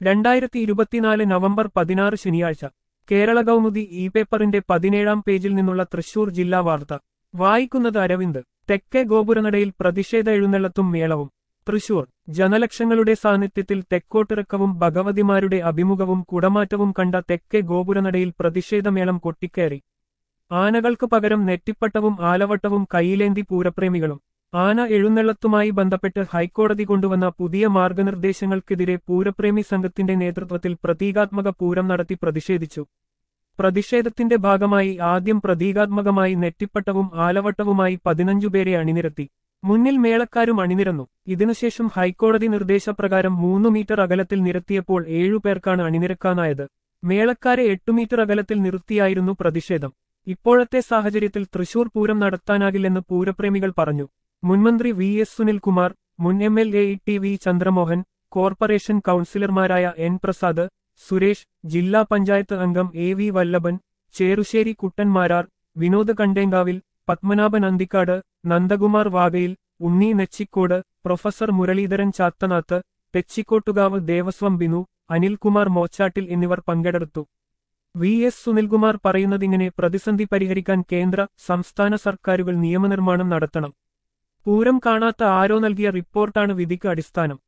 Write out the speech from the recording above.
രണ്ടായിരത്തി ഇരുപത്തിനാല് നവംബർ പതിനാറ് ശനിയാഴ്ച കേരള കൗമുദി ഇ പേപ്പറിന്റെ പതിനേഴാം പേജിൽ നിന്നുള്ള തൃശൂർ ജില്ലാ വാർത്ത വായിക്കുന്നത് അരവിന്ദ് തെക്കേ ഗോപുരനടയിൽ പ്രതിഷേധ എഴുന്നള്ളത്തും മേളവും തൃശൂർ ജനലക്ഷങ്ങളുടെ സാന്നിധ്യത്തിൽ തെക്കോട്ടിറക്കവും ഭഗവതിമാരുടെ അഭിമുഖവും കുടമാറ്റവും കണ്ട തെക്കേ ഗോപുരനടയിൽ പ്രതിഷേധമേളം കൊട്ടിക്കയറി ആനകൾക്ക് പകരം നെറ്റിപ്പട്ടവും ആലവട്ടവും കൈയിലേന്തി പൂരപ്രേമികളും ആന എഴുന്നള്ളത്തുമായി ബന്ധപ്പെട്ട് ഹൈക്കോടതി കൊണ്ടുവന്ന പുതിയ മാർഗനിർദ്ദേശങ്ങൾക്കെതിരെ പൂരപ്രേമി സംഘത്തിന്റെ നേതൃത്വത്തിൽ പ്രതീകാത്മക പൂരം നടത്തി പ്രതിഷേധിച്ചു പ്രതിഷേധത്തിന്റെ ഭാഗമായി ആദ്യം പ്രതീകാത്മകമായി നെറ്റിപ്പട്ടവും ആലവട്ടവുമായി പതിനഞ്ചുപേരെ അണിനിരത്തി മുന്നിൽ മേളക്കാരും അണിനിരന്നു ഇതിനുശേഷം ഹൈക്കോടതി നിർദ്ദേശപ്രകാരം മൂന്നു മീറ്റർ അകലത്തിൽ നിരത്തിയപ്പോൾ ഏഴുപേർക്കാണ് അണിനിരക്കാനായത് മേളക്കാരെ എട്ടു മീറ്റർ അകലത്തിൽ നിർത്തിയായിരുന്നു പ്രതിഷേധം ഇപ്പോഴത്തെ സാഹചര്യത്തിൽ തൃശൂർ പൂരം നടത്താനാകില്ലെന്ന് പൂരപ്രേമികൾ പറഞ്ഞു മുൻമന്ത്രി വി എസ് സുനിൽകുമാർ മുൻ M L A T V Chandramohan corporation കൌൺസിലർമാരായ എൻ പ്രസാദ് സുരേഷ് ജില്ലാ പഞ്ചായത്ത് അംഗം A V Vallabhan Cherussery Kuttanmarar Vinod Kandenkavil Padmanabhan Anthikkad Nandakumar Vagayil Unni Nechikkode professor Muraleedharan Chathanath Thechikottukavu Devaswom Binu Anilkumar Mochattil എന്നിവർ പങ്കെടുത്തു വി എസ് സുനിൽകുമാർ പറയുന്നതിങ്ങനെ പ്രതിസന്ധി പരിഹരിക്കാൻ കേന്ദ്ര സംസ്ഥാന സർക്കാരുകൾ നിയമനിർമ്മാണം നടത്തണം പൂരം കാണാത്ത ആരോ നൽകിയ റിപ്പോർട്ടാണ് വിധിക്ക് അടിസ്ഥാനം